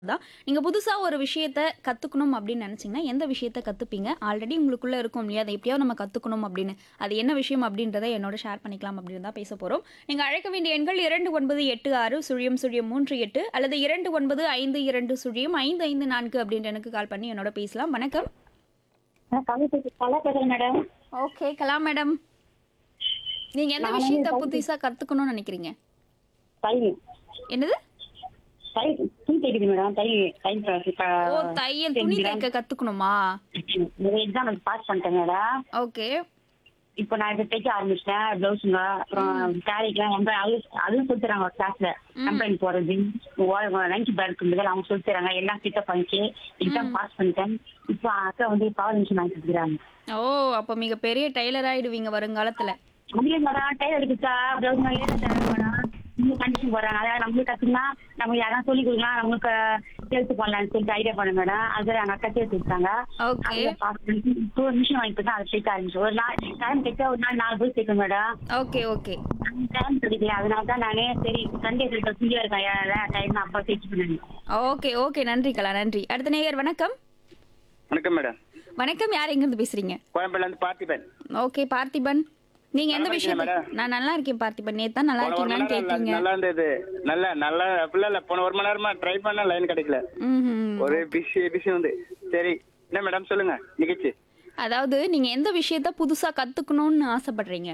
தான் நீங்க புதுசா ஒரு விஷயத்த கத்துக்கணும் அப்படின்னு நினைச்சீங்கன்னா எந்த விஷயத்த கத்துப்பீங்க ஆல்ரெடி உங்களுக்குள்ள இருக்கும் இல்லையா அதை எப்படியாவது நம்ம கத்துக்கணும் அப்படின்னு அது என்ன விஷயம் அப்படின்றத என்னோட ஷேர் பண்ணிக்கலாம் அப்படின்னு தான் பேச போறோம் நீங்க அழைக்க வேண்டிய எண்கள் இரண்டு ஒன்பது எட்டு ஆறு சுழியம் சுழியம் மூன்று எட்டு அல்லது இரண்டு ஒன்பது ஐந்து இரண்டு சுழியம் ஐந்து ஐந்து நான்கு அப்படின்ற எனக்கு கால் பண்ணி என்னோட பேசலாம் வணக்கம் கலை பேசுறேன் மேடம் ஓகே கலா மேடம் நீங்க எந்த விஷயத்த புதுசா கத்துக்கணும்னு நினைக்கிறீங்க தை என்னது தை துணி தைக்குது மேடம் தை தை ஓ தையல் துணி தைக்க கத்துக்கணுமா எக்ஸாம் பாஸ் பண்ணிட்டேன் மேடம் ஓகே இப்போ நான் இப்போ தைக்க ஆரம்பிச்சிட்டேன் பிளவுஸுங்க அப்புறம் சாரிக்கெல்லாம் ரொம்ப அது அதுவும் சொல்லி தராங்க கிளாஸ்ல கம்பெனி போறது லஞ்ச் பேக் இருந்தது அவங்க சொல்லி தராங்க எல்லாம் கிட்ட பண்ணிச்சு எக்ஸாம் பாஸ் பண்ணிட்டேன் இப்போ அக்கா வந்து பவர் மிஷின் வாங்கி கொடுக்குறாங்க ஓ அப்போ மிக பெரிய டெய்லர் ஆயிடுவீங்க வருங்காலத்துல முடியல மேடம் டைலர் அடிக்குச்சா பிளவுஸ் ஏற தரேன் மேடம் இந்த கண்டிஷன் போடுறாங்க அதாவது நம்மளுக்கு கத்துனா நம்ம யாரும் சொல்லி கொடுக்கலாம் நம்மளுக்கு சேர்த்து பண்ணலாம்னு சொல்லிட்டு ஐடியா பண்ண மேடம் அது எங்க அக்கா சேர்த்து வச்சாங்க ஓகே அதுல pass பண்ணி இப்போ ஒரு மிஷின் வாங்கிட்டு தான் அதை தைக்க ஆரம்பிச்சு ஒரு நாள் டைம் தைக்க ஒரு நாள் நாலு பேர் தைக்கும் மேடம் ஓகே ஓகே டைம் கிடைக்கல அதனால தான் நானே சரி சண்டே சொல்லிட்டு ஃப்ரீயா இருக்கேன் ஏன் டைம் அப்பா தைச்சு பண்ணேன் ஓகே ஓகே நன்றி கலா நன்றி அடுத்த நேயர் வணக்கம் வணக்கம் மேடம் வணக்கம் யார் எங்க இருந்து பேசுறீங்க கோயம்பேடுல இருந்து பார்த்திபன் ஓகே பார்த்திபன் நீங்க எந்த நல்லா விஷயம் இருக்கீங்களா, மேடம்? நான் நல்லா இருக்கேன் பார்த்திபன் நேத்து தான் நல்லா போன ஒரு மணி இருக்கீங்களான்னு நேரம் கேட்டீங்க நல்லா இருந்தது நல்லா நல்லா அப்படிலாம் இல்ல போன ஒரு மணி நேரமா ட்ரை பண்ண லைன் கிடைக்கல ம்ஹும். ஒரு பிஸி பிஸி வந்து சரி என்ன மேடம் சொல்லுங்க நிகழ்ச்சி அதாவது நீங்க எந்த விஷயத்த புதுசா கத்துக்கணும்னு ஆசைப்படுறீங்க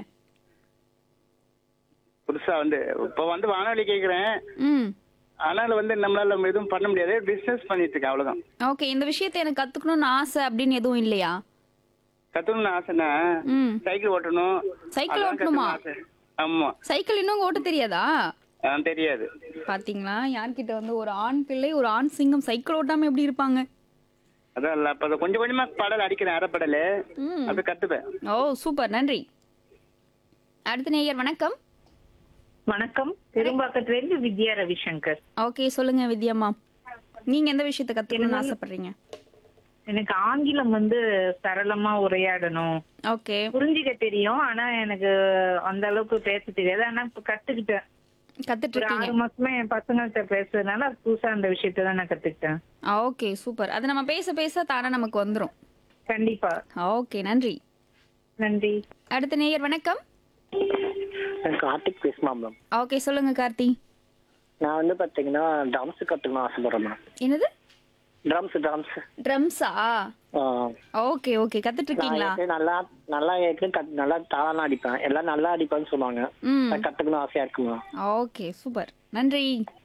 புதுசா வந்து இப்போ வந்து வானொலி கேக்குறேன் ம் ஆனாலும் வந்து நம்மளால எதுவும் பண்ண முடியாது பிசினஸ் பண்ணிட்டு இருக்கேன் அவ்வளவுதான் ஓகே இந்த விஷயத்த எனக்கு கத்துக்கணும்னு ஆசை அப்படின்னு எதுவும் இல்லையா கத்துக்கணும்னு ஆசைன்னா ம் சைக்கிள் ஓட்டணும் சைக்கிள் அதான் ஓட்டணுமா? கத்துக்கணும்னு ஆசை. ஆமா சைக்கிள் இன்னும் ஓட்ட தெரியாதா ஆ, தெரியாது பாத்தீங்களா யார்கிட்ட வந்து ஒரு ஆண் பிள்ளை ஒரு ஆண் சிங்கம் சைக்கிள் ஓட்டாம எப்படி இருப்பாங்க அதான் இல்ல அப்ப அதை கொஞ்சம் கொஞ்சமா படல் அடிக்கிறேன் அரைப்படல் ம் அப்ப கத்துப்பேன் ஓ சூப்பர் நன்றி அடுத்த நேயர் வணக்கம் வணக்கம் திரும்பாக்கத்துல இருந்து வித்யா ரவிசங்கர் ஓகே சொல்லுங்க வித்யாம்மா நீங்க எந்த விஷயத்த கத்துக்கணும்னு ஆசைப்படுறீங்க எனக்கு ஆங்கிலம் வந்து சரளமா உரையாடணும் ஓகே புரிஞ்சுக்க தெரியும் ஆனா எனக்கு அந்த அளவுக்கு பேச தெரியாது ஆனா இப்ப கத்துக்கிட்டேன் கத்துட்டு ஒரு இருக்கீங்க ஆறு மாசமா என் பசங்கள்கிட்ட பேசுறதுனால அது புதுசா அந்த விஷயத்தை தான் நான் கத்துக்கிட்டேன் ஓகே சூப்பர் அது நம்ம பேச பேச தானே நமக்கு வந்துரும் கண்டிப்பா ஓகே நன்றி நன்றி அடுத்த நேயர் வணக்கம் கார்த்திக் பேசுமா மேம் ஓகே சொல்லுங்க கார்த்தி நான் வந்து பாத்தீங்கன்னா ட்ரம்ஸ் கத்துக்கணும் ஆசைப்படுறேன் மேம் என்னது ட்ரம்ஸ் ட்ரம்ஸ் ட்ரம்ஸா ஓகே ஓகே கத்துட்டு நான் இருக்கீங்களா ஏற்கனவே நல்லா நல்லா ஏற்கனவே கத் நல்லா தாளாலாம் அடிப்பேன் எல்லாம் நல்லா அடிப்பேன்னு சொல்லுவாங்க ம் நான் கத்துக்கணும் ஆசையா இருக்கு மேம் ஓகே சூப்பர் நன்றி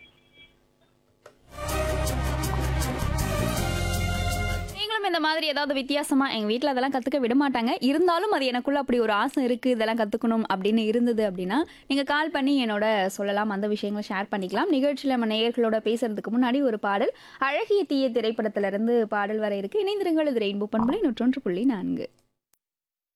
நீங்களும் இந்த மாதிரி ஏதாவது வித்தியாசமா எங்க வீட்ல அதெல்லாம் கத்துக்க விட மாட்டாங்க இருந்தாலும் அது எனக்குள்ள அப்படி ஒரு ஆசை இருக்கு இதெல்லாம் கத்துக்கணும் அப்படின்னு இருந்தது அப்படின்னா நீங்க கால் பண்ணி என்னோட சொல்லலாம் அந்த விஷயங்களை ஷேர் பண்ணிக்கலாம் நிகழ்ச்சியில நம்ம நேயர்களோட பேசுறதுக்கு முன்னாடி ஒரு பாடல் அழகிய தீய திரைப்படத்துல இருந்து பாடல் வர இருக்கு இணைந்திருங்கள் இது ரெயின்போ பண்புலை நூற்றொன்று புள்ளி நான்கு